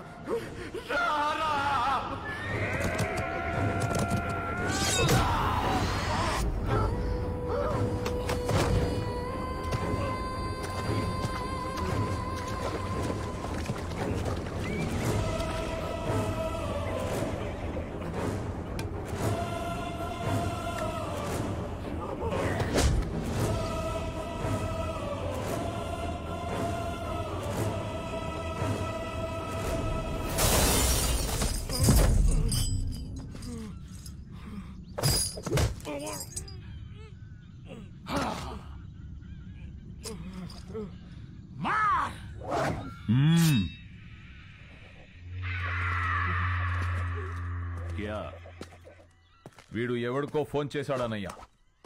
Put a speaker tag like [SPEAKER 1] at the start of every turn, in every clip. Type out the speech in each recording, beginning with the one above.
[SPEAKER 1] Yeah వీడు ఎవడికో phone చేశాడనయ్యా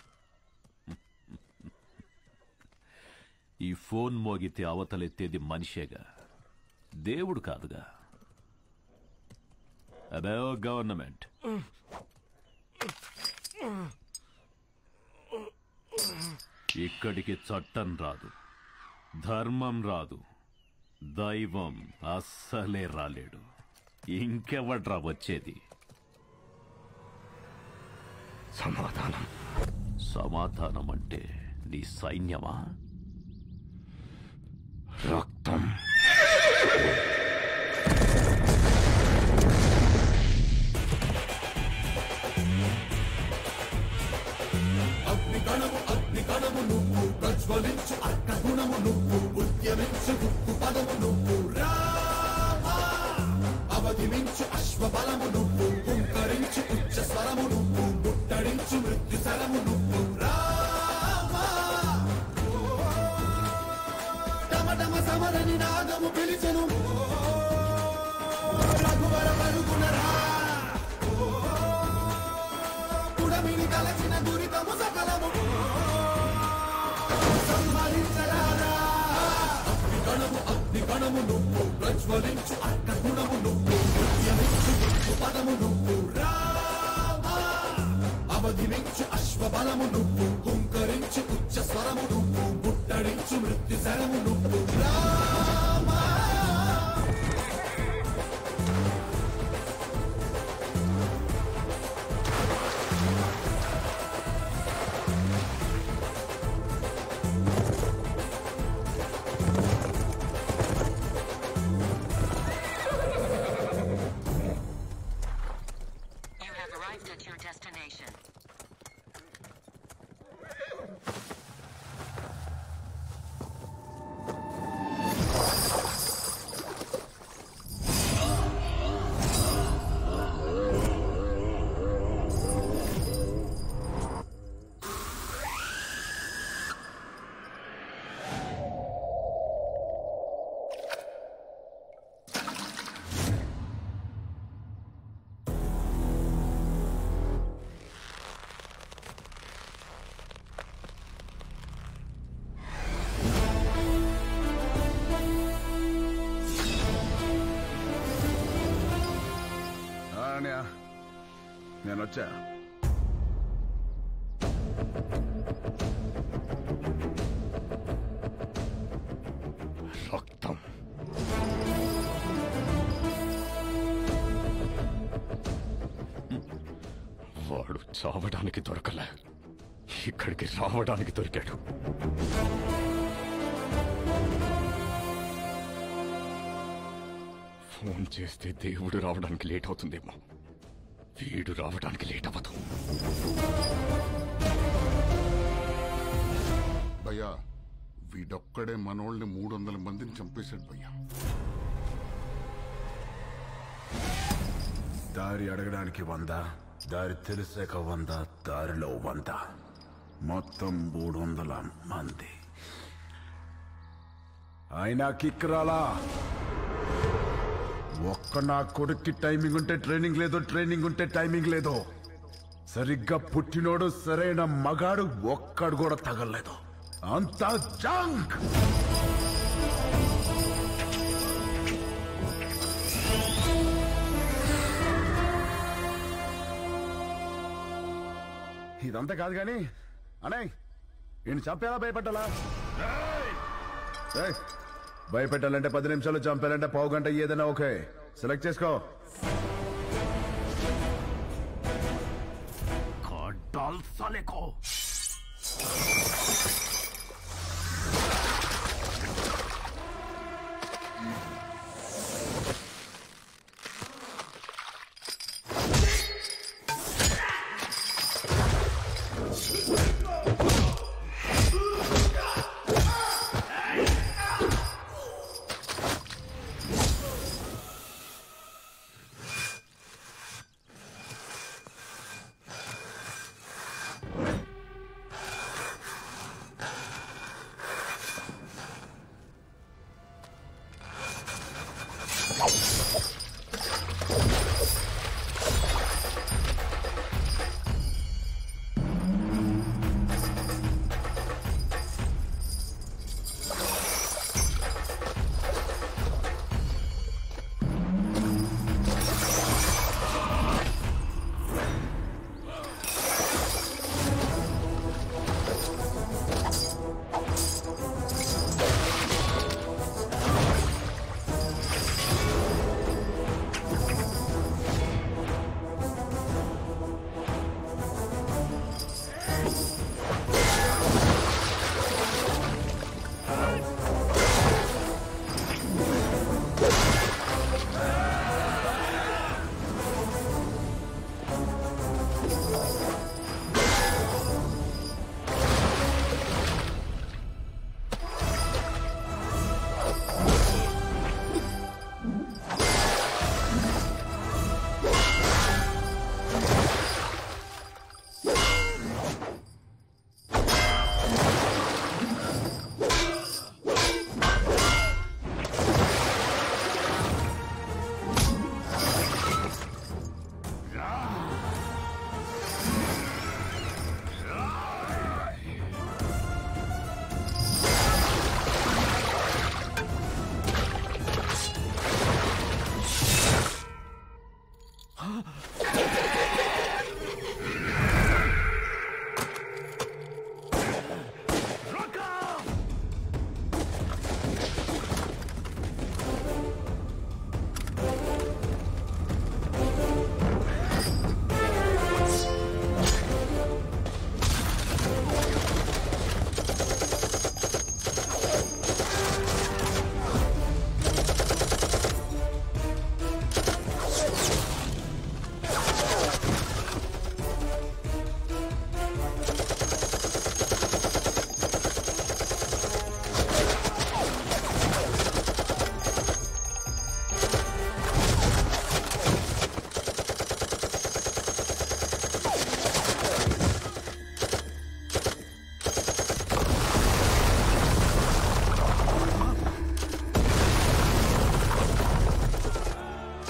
[SPEAKER 2] ఈ phone మోగితే అవతలెత్తేది మనిషేగా దేవుడు కాదుగా అదే గవర్నమెంట్ ఇక్కడికి చట్టం రాదు ధర్మం రాదు దైవం అస్సలే రాలేడు ఇంకెవడ్రా వచ్చేది
[SPEAKER 3] సమాధానం
[SPEAKER 2] సమాధానం అంటే నీ సైన్యమా
[SPEAKER 3] రక్తం
[SPEAKER 4] You have arrived at your destination.
[SPEAKER 5] అన్నయ్య నేను వచ్చా
[SPEAKER 3] రక్తం వాడు చావడానికి దొరకలే ఇక్కడికి రావడానికి దొరికాడు ఫోన్ చేస్తే దేవుడు రావడానికి లేట్ అవుతుందేమో వీడు రావడానికి లేట్ అవ్వదు
[SPEAKER 5] భయ్యా వీడొక్కడే మనోళ్ళని మూడు వందల మందిని చంపేశాడు భయ్యా
[SPEAKER 6] దారి అడగడానికి వంద దారి తెలిసాక వంద దారిలో వంద మొత్తం మూడు వందల మంది అయినా కిక్ రాలా ఒక్క నా కొడుక్కి టైమింగ్ ఉంటే ట్రైనింగ్ లేదు ట్రైనింగ్ ఉంటే టైమింగ్ లేదు సరిగ్గా పుట్టినోడు సరైన మగాడు ఒక్కడు కూడా తగలలేదు అంతా జంక్ ఇదంతా కాదు కానీ అనే ఈయన చంపేలా భయపెట్టాలా ఏయ్! భయపెట్టాలంటే పది నిమిషాలు చంపాలంటే పావు గంట ఏదైనా ఓకే సెలెక్ట్ చేసుకో
[SPEAKER 2] डाल साले को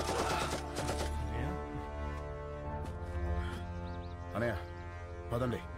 [SPEAKER 6] అనయ్య పదండి